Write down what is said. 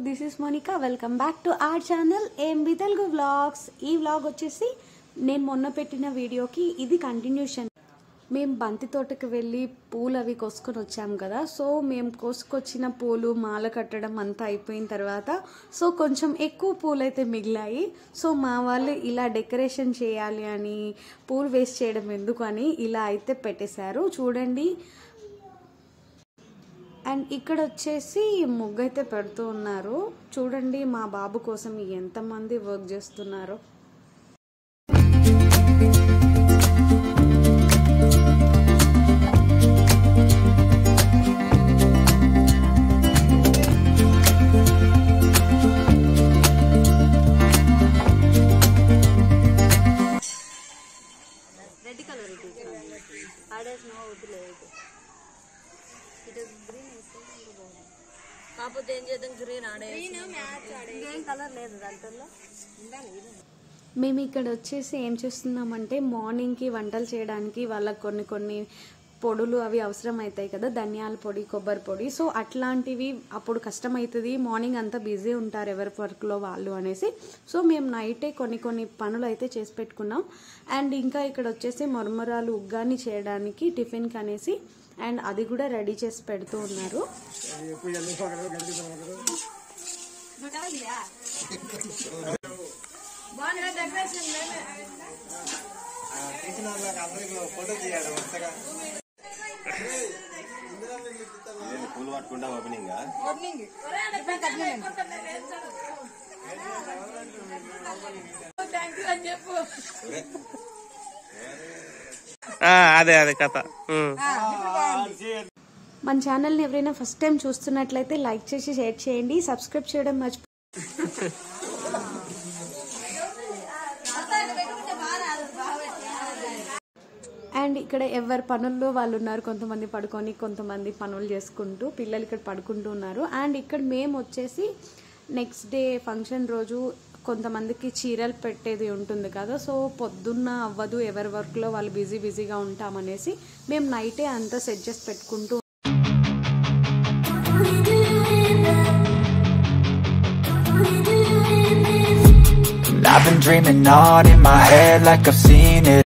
This is Monika welcome back to our channel MB Telugu vlogs ఈ vlog వచ్చేసి నేను మొన్న పెట్టిన వీడియోకి ఇది కంటిన్యూషన్ మేము బంతి తోటకి వెళ్ళి పూలు అవి కోసుకొని వచ్చాం కదా సో మేము కోసుకొచ్చిన పూలు మాల కట్టడం అంతా అయిపోయిన తర్వాత సో కొంచెం ఎక్కువ పూలు అయితే మిగిలాయి సో మా వాళ్ళు ఇలా డెకరేషన్ చేయాలి అని పూలు వేస్ట్ చేయడం ఎందుకు అని ఇలా అయితే పెట్టేశారు చూడండి అండ్ ఇక్కడ వచ్చేసి ముగ్గు అయితే పెడుతూ ఉన్నారు చూడండి మా బాబు కోసం ఎంతమంది వర్క్ చేస్తున్నారో రెడ్ కలర్ ఇట్ ఈస్ ఆడేస్ నో వద్దులేదు ఇట్ ఇస్ గ్రీన్ కాకపోతే ఏం చేద్దాం గ్రీన్ ఆడే ఇంకేం కలర్ లేదు దాంట్లో మేము ఇక్కడ వచ్చేసి ఏం చేస్తున్నామంటే మార్నింగ్కి వంటలు చేయడానికి వాళ్ళకి కొన్ని కొన్ని పొడులు అవి అవసరం అవుతాయి కదా ధనియాల పొడి కొబ్బరి పొడి సో అట్లాంటివి అప్పుడు కష్టమవుతుంది మార్నింగ్ అంతా బిజీ ఉంటారు ఎవరి వర్క్లో వాళ్ళు అనేసి సో మేము నైటే కొన్ని కొన్ని పనులు అయితే చేసి పెట్టుకున్నాం అండ్ ఇంకా ఇక్కడ వచ్చేసి మరమరాలు ఉగ్గాని చేయడానికి టిఫిన్కి అనేసి అండ్ అది కూడా రెడీ చేసి పెడుతూ ఉన్నారు నేను పూలు పట్టుకుంటా ఓపెనింగ్ ఆ, అదే అదే కథ ఉమ్. మన ఛానల్ని ఎవరైనా ఫస్ట్ టైం చూస్తున్నట్లయితే లైక్ చేసి షేర్ చేయండి సబ్స్క్రైబ్ చేయడం మర్చిపో అండ్ ఇక్కడ ఎవరి పనుల్లో వాళ్ళు ఉన్నారు కొంతమంది పడుకొని కొంతమంది పనులు చేసుకుంటూ పిల్లలు ఇక్కడ పడుకుంటూ ఉన్నారు అండ్ ఇక్కడ మేము వచ్చేసి నెక్స్ట్ డే ఫంక్షన్ రోజు కొంతమందికి చీరలు పెట్టేది ఉంటుంది కదా సో పొద్దున్న అవ్వదు ఎవరి వర్క్లో వాళ్ళు బిజీ బిజీగా ఉంటామనేసి మేము నైటే అంతా సెట్ చేసి పెట్టుకుంటూ And I've been dreaming on in my head like I've seen it